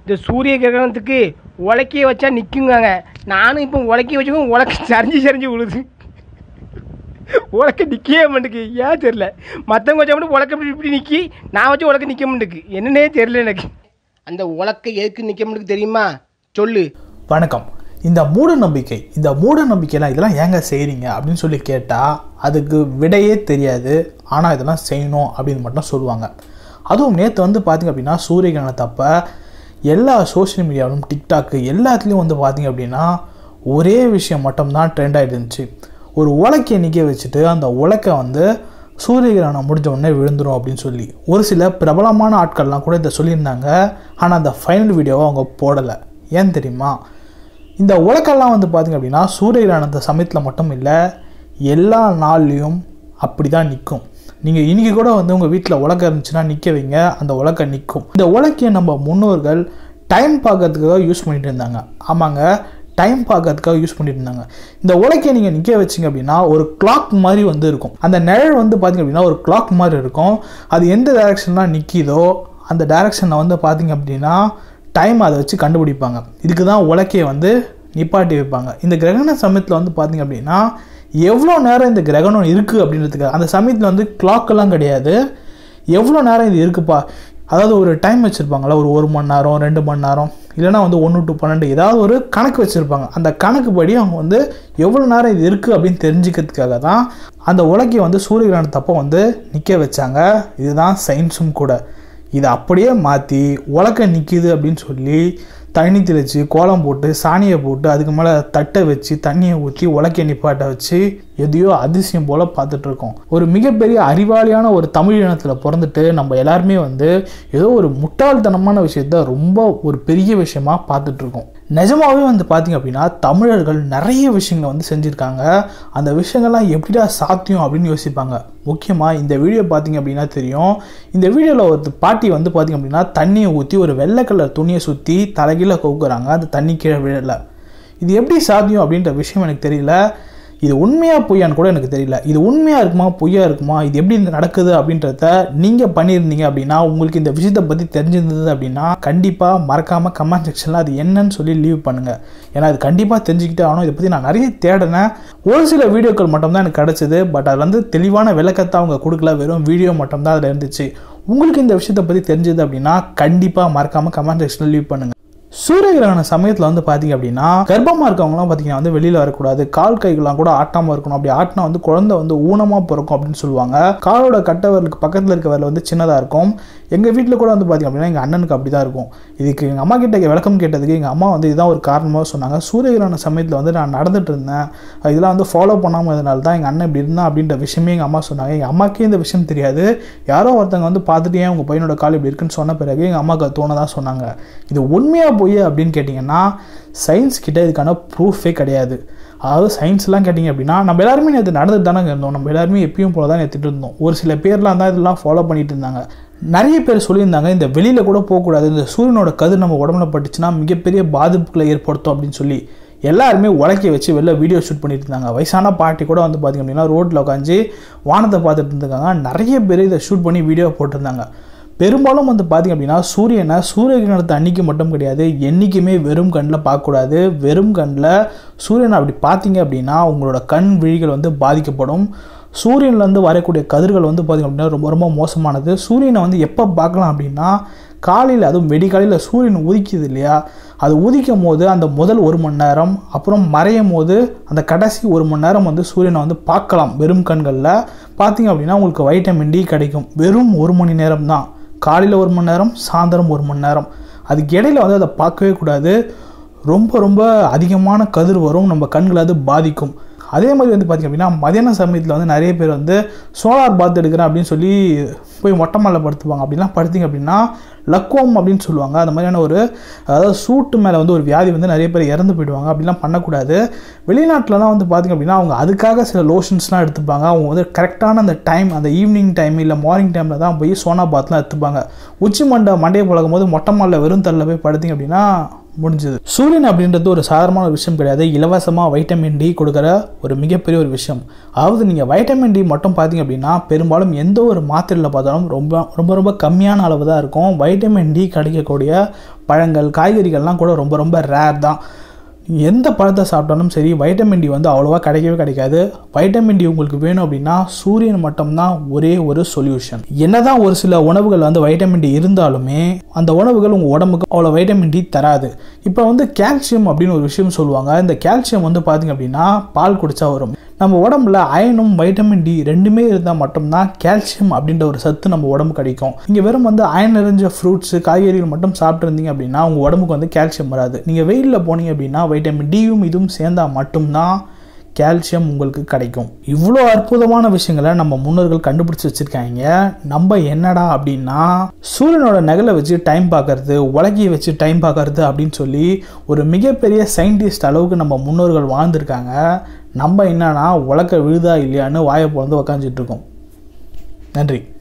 இந்த சூரிய கிரகணத்துக்கு உலக்கைய வச்சா நிற்குங்காங்க நானும் இப்போ உலக்கைய வச்சுக்கோ உலக்க சரிஞ்சு சரிஞ்சு விழுது உலக்க நிற்கவே மாட்டேக்கு ஏன் தெரில மற்றவங்க வச்சா மட்டும் உலக்க இப்படி இப்படி நிற்கி நான் வச்சு உலக்க நிற்க மாட்டேக்கு என்னன்னே தெரில எனக்கு அந்த உலக்க எதுக்கு நிற்க மாட்டேக்கு தெரியுமா சொல்லு வணக்கம் இந்த மூட நம்பிக்கை இந்த மூட நம்பிக்கைலாம் இதெல்லாம் ஏங்க செய்கிறீங்க அப்படின்னு சொல்லி கேட்டால் அதுக்கு விடையே தெரியாது ஆனால் இதெல்லாம் செய்யணும் அப்படின்னு மட்டும் சொல்லுவாங்க அதுவும் நேற்று வந்து பார்த்திங்க அப்படின்னா சூரிய கிரகணத்தப்ப எல்லா சோஷியல் மீடியாவிலும் டிக்டாக்கு எல்லாத்துலேயும் வந்து பார்த்திங்க அப்படின்னா ஒரே விஷயம் மட்டும்தான் ட்ரெண்ட் ஆகிட்டு இருந்துச்சு ஒரு உலக்கையை நிற்க வச்சுட்டு அந்த உலக்கை வந்து சூரிய கிரகணம் முடிஞ்ச உடனே விழுந்துடும் அப்படின்னு சொல்லி ஒரு சில பிரபலமான ஆட்கள்லாம் கூட இதை சொல்லியிருந்தாங்க ஆனால் அந்த ஃபைனல் வீடியோவை அவங்க போடலை ஏன் தெரியுமா இந்த உலக்கெல்லாம் வந்து பார்த்திங்க அப்படின்னா சூரிய கிரகணத்த சமயத்தில் மட்டும் இல்லை எல்லா நாள்லேயும் அப்படி தான் நிற்கும் நீங்கள் இன்றைக்கி கூட வந்து உங்கள் வீட்டில் உலக்க இருந்துச்சுன்னா நிற்க வைங்க அந்த உலக்க நிற்கும் இந்த உலக்கையை நம்ம முன்னோர்கள் டைம் பார்க்கறதுக்காக யூஸ் பண்ணிட்டு இருந்தாங்க ஆமாங்க டைம் பார்க்கறதுக்காக யூஸ் பண்ணிட்டு இருந்தாங்க இந்த உலக்கையை நீங்கள் நிற்க வச்சிங்க அப்படின்னா ஒரு கிளாக் மாதிரி வந்து இருக்கும் அந்த நிழல் வந்து பார்த்திங்க அப்படின்னா ஒரு கிளாக் மாதிரி இருக்கும் அது எந்த டைரக்ஷன்லாம் நிற்கிதோ அந்த டைரக்ஷனில் வந்து பார்த்திங்க அப்படின்னா டைம் அதை வச்சு கண்டுபிடிப்பாங்க இதுக்கு தான் உலக்கையை வந்து நிப்பாட்டி வைப்பாங்க இந்த கிரகண சமயத்தில் வந்து பார்த்திங்க அப்படின்னா எவ்வளோ நேரம் இந்த கிரகணம் இருக்குது அப்படின்றதுக்கு அந்த சமயத்தில் வந்து clock-எல்லாம் கிடையாது எவ்வளோ நேரம் இது இருக்குப்பா அதாவது ஒரு டைம் வச்சுருப்பாங்களா ஒரு ஒரு மணி நேரம் ரெண்டு மணி நேரம் இல்லைனா வந்து ஒன்று டு பன்னெண்டு ஏதாவது ஒரு கணக்கு வச்சுருப்பாங்க அந்த கணக்குப்படி அவங்க வந்து எவ்வளோ நேரம் இது இருக்குது அப்படின்னு தெரிஞ்சுக்கிறதுக்காக தான் அந்த உலக்கையை வந்து சூரிய கிரகணத்தப்போ வந்து நிற்க வச்சாங்க இதுதான் சயின்ஸும் கூட இதை அப்படியே மாற்றி உலக்க நிற்கிது அப்படின்னு சொல்லி தண்ணி தெளித்து கோலம் போட்டு சாணியை போட்டு அதுக்கு மேலே தட்டை வச்சு தண்ணியை ஊற்றி உலக்க நிப்பாட்டை வச்சு எதையோ அதிசயம் போல் பார்த்துட்ருக்கோம் ஒரு மிகப்பெரிய அறிவாளியான ஒரு தமிழ் இனத்தில் பிறந்துட்டு நம்ம எல்லாருமே வந்து ஏதோ ஒரு முட்டாள்தனமான விஷயத்த ரொம்ப ஒரு பெரிய விஷயமா பார்த்துட்ருக்கோம் நிஜமாவே வந்து பார்த்தீங்க அப்படின்னா தமிழர்கள் நிறைய விஷயங்களை வந்து செஞ்சுருக்காங்க அந்த விஷயங்கள்லாம் எப்படிடா சாத்தியம் அப்படின்னு யோசிப்பாங்க முக்கியமாக இந்த வீடியோ பார்த்தீங்க அப்படின்னா தெரியும் இந்த வீடியோவில் ஒரு பாட்டி வந்து பார்த்தீங்க அப்படின்னா தண்ணியை ஊற்றி ஒரு வெள்ளை கலர் துணியை சுற்றி தலைகீழ கவுக்குறாங்க அந்த தண்ணி கீழே விழலை இது எப்படி சாத்தியம் அப்படின்ற விஷயம் எனக்கு தெரியல இது உண்மையா பொய்யான்னு கூட எனக்கு தெரியல இது உண்மையா இருக்குமா பொய்யா இருக்குமா இது எப்படி இந்த நடக்குது அப்படின்றத நீங்க பண்ணியிருந்தீங்க அப்படின்னா உங்களுக்கு இந்த விஷயத்தை பத்தி தெரிஞ்சிருந்தது அப்படின்னா கண்டிப்பா மறக்காம கமெண்ட் செக்ஷன்ல அது என்னன்னு சொல்லி லீவ் பண்ணுங்க ஏன்னா அது கண்டிப்பா தெரிஞ்சுக்கிட்டே ஆகணும் இதை பத்தி நான் நிறைய தேடினேன் ஒரு சில வீடியோக்கள் மட்டும்தான் எனக்கு கிடைச்சது பட் அது வந்து தெளிவான விளக்கத்தை அவங்க கொடுக்கல வெறும் வீடியோ மட்டும்தான் அதில் இருந்துச்சு உங்களுக்கு இந்த விஷயத்தை பற்றி தெரிஞ்சது அப்படின்னா கண்டிப்பாக மறக்காமல் கமெண்ட் செக்ஷனில் லீவ் பண்ணுங்க சூரிய கிரகண சமயத்தில் வந்து பார்த்தீங்க அப்படின்னா கர்ப்பமாக இருக்கவங்களாம் பார்த்தீங்கன்னா வந்து வெளியில் வரக்கூடாது கால் கைகள்லாம் கூட ஆட்டாமல் இருக்கணும் அப்படி ஆட்டினா வந்து குழந்தை வந்து ஊனமாக பிறக்கும் அப்படின்னு சொல்லுவாங்க காலோட கட்டவர்களுக்கு பக்கத்தில் இருக்க வரல வந்து சின்னதாக இருக்கும் எங்கள் வீட்டில் கூட வந்து பார்த்தீங்க அப்படின்னா எங்கள் அண்ணனுக்கு அப்படி தான் இருக்கும் இதுக்கு எங்கள் அம்மா கிட்ட விளக்கம் கேட்டதுக்கு எங்கள் அம்மா வந்து இதுதான் ஒரு காரணமாக சொன்னாங்க சூரிய கிரகண சமயத்தில் வந்து நான் நடந்துட்டு இருந்தேன் இதெல்லாம் வந்து ஃபாலோ பண்ணாமல் இதனால தான் எங்கள் அண்ணன் இப்படி இருந்தான் அப்படின்ற விஷயமே எங்கள் அம்மா சொன்னாங்க எங்கள் அம்மாக்கே இந்த விஷயம் தெரியாது யாரோ ஒருத்தங்க வந்து பார்த்துட்டு ஏன் உங்கள் பையனோட கால் இப்படி இருக்குன்னு சொன்ன பிறகு எங்கள் அம்மாவுக்கு அது தோணதான் சொன்னாங்க இது உண்மையாக போய் அப்படின்னு கேட்டிங்கன்னா சயின்ஸ் கிட்ட இதுக்கான ப்ரூஃபே கிடையாது அதாவது சயின்ஸ்லாம் கேட்டிங்க அப்படின்னா நம்ம எல்லாருமே நேற்று நடந்துட்டு தானே இருந்தோம் நம்ம எல்லாருமே எப்பயும் போல தான் நேற்றுட்டு இருந்தோம் ஒரு சில பேர்லாம் தான் இதெல்லாம் ஃபாலோ பண்ணிட்டு இருந்தாங்க நிறைய பேர் சொல்லியிருந்தாங்க இந்த வெளியில் கூட போகக்கூடாது இந்த சூரியனோட கதிர் நம்ம உடம்புல பட்டுச்சுன்னா மிகப்பெரிய பாதிப்புகளை ஏற்படுத்தும் அப்படின்னு சொல்லி எல்லாருமே உலக்கி வச்சு வெளில வீடியோ ஷூட் பண்ணிட்டு இருந்தாங்க வயசான பாட்டி கூட வந்து பார்த்திங்க அப்படின்னா ரோட்டில் உட்காந்து வானத்தை பார்த்துட்டு இருந்திருக்காங்க நிறைய பேர் இதை ஷூட் பண்ணி வீடியோ போட்டிருந்தாங்க பெரும்பாலும் வந்து பார்த்திங்க அப்படின்னா சூரியனை சூரிய கிரகணத்தை அன்னைக்கு மட்டும் கிடையாது என்றைக்குமே வெறும் கண்ணில் பார்க்கக்கூடாது வெறும் கண்ணில் சூரியனை அப்படி பார்த்தீங்க அப்படின்னா உங்களோட கண் விழிகள் வந்து பாதிக்கப்படும் சூரியன்லேருந்து வரக்கூடிய கதிர்கள் வந்து பார்த்திங்க அப்படின்னா ரொம்ப ரொம்ப மோசமானது சூரியனை வந்து எப்போ பார்க்கலாம் அப்படின்னா காலையில் அதுவும் வெடிக்காலையில் சூரியன் உதிக்குது இல்லையா அது உதிக்கும் போது அந்த முதல் ஒரு மணி நேரம் அப்புறம் மறையும் போது அந்த கடைசி ஒரு மணி நேரம் வந்து சூரியனை வந்து பார்க்கலாம் வெறும் கண்களில் பார்த்தீங்க அப்படின்னா உங்களுக்கு வைட்டமின் டி கிடைக்கும் வெறும் ஒரு மணி நேரம் தான் காலையில் ஒரு மணி நேரம் சாயந்தரம் ஒரு மணி நேரம் அதுக்கு இடையில வந்து அதை பார்க்கவே கூடாது ரொம்ப ரொம்ப அதிகமான கதிர் வரும் நம்ம கண்களை அது பாதிக்கும் அதே மாதிரி வந்து பார்த்திங்க அப்படின்னா மதியான சமயத்தில் வந்து நிறைய பேர் வந்து சோலார் பாத் எடுக்கிறேன் அப்படின்னு சொல்லி போய் மொட்டை மலை படுத்துவாங்க அப்படிலாம் படுத்திங்க அப்படின்னா லக்குவம் அப்படின்னு சொல்லுவாங்க அந்த மாதிரியான ஒரு அதாவது சூட்டு மேலே வந்து ஒரு வியாதி வந்து நிறைய பேர் இறந்து போயிடுவாங்க அப்படிலாம் பண்ணக்கூடாது வெளிநாட்டிலலாம் வந்து பார்த்திங்க அப்படின்னா அவங்க அதுக்காக சில லோஷன்ஸ்லாம் எடுத்துப்பாங்க அவங்க வந்து கரெக்டான அந்த டைம் அந்த ஈவினிங் டைம் இல்லை மார்னிங் டைமில் தான் போய் சோனா பாத்லாம் எடுத்துப்பாங்க உச்சி மண்டை மண்டையை பழகும் போது மொட்டை மலையில் வெறும் தள்ள போய் படுத்திங்க அப்படின்னா முடிஞ்சது சூரியன் அப்படின்றது ஒரு சாதாரணமான ஒரு விஷயம் கிடையாது இலவசமாக வைட்டமின் டி கொடுக்குற ஒரு மிகப்பெரிய ஒரு விஷயம் அதாவது நீங்கள் வைட்டமின் டி மட்டும் பார்த்தீங்க அப்படின்னா பெரும்பாலும் எந்த ஒரு மாத்திரையில் பார்த்தாலும் ரொம்ப ரொம்ப ரொம்ப கம்மியான அளவு தான் இருக்கும் வைட்டமின் டி கிடைக்கக்கூடிய பழங்கள் காய்கறிகள்லாம் கூட ரொம்ப ரொம்ப ரேர் தான் எந்த பழத்தை சாப்பிட்டாலும் சரி வைட்டமின் டி வந்து அவ்வளோவா கிடைக்கவே கிடைக்காது வைட்டமின் டி உங்களுக்கு வேணும் அப்படின்னா சூரியன் மட்டும்தான் ஒரே ஒரு சொல்யூஷன் என்னதான் ஒரு சில உணவுகள் வந்து வைட்டமின் டி இருந்தாலுமே அந்த உணவுகள் உங்கள் உடம்புக்கு அவ்வளோ வைட்டமின் டி தராது இப்போ வந்து கால்சியம் அப்படின்னு ஒரு விஷயம் சொல்லுவாங்க இந்த கால்சியம் வந்து பார்த்தீங்க அப்படின்னா பால் குடிச்சா வரும் நம்ம உடம்புல அயனும் வைட்டமின் டி ரெண்டுமே இருந்தால் மட்டும்தான் கால்சியம் அப்படின்ற ஒரு சத்து நம்ம உடம்பு கிடைக்கும் நீங்கள் வெறும் வந்து அயன் நிறைஞ்ச ஃப்ரூட்ஸு காய்கறிகள் மட்டும் சாப்பிட்ருந்தீங்க அப்படின்னா உங்கள் உடம்புக்கு வந்து கால்சியம் வராது நீங்கள் வெயிலில் போனீங்க அப்படின்னா வைட்டமின் டியும் இதுவும் சேர்ந்தால் மட்டும்தான் கால்சியம் உங்களுக்கு கிடைக்கும் இவ்வளோ அற்புதமான விஷயங்களை நம்ம முன்னோர்கள் கண்டுபிடிச்சி வச்சுருக்காங்க நம்ம என்னடா அப்படின்னா சூரியனோட நகலை வச்சு டைம் பார்க்கறது உலகையை வச்சு டைம் பார்க்கறது அப்படின்னு சொல்லி ஒரு மிகப்பெரிய சயின்டிஸ்ட் அளவுக்கு நம்ம முன்னோர்கள் வாழ்ந்திருக்காங்க நம்ம என்னன்னா உலக விழுதா இல்லையான்னு வாயை பிறந்து உக்காந்துட்டு இருக்கோம் நன்றி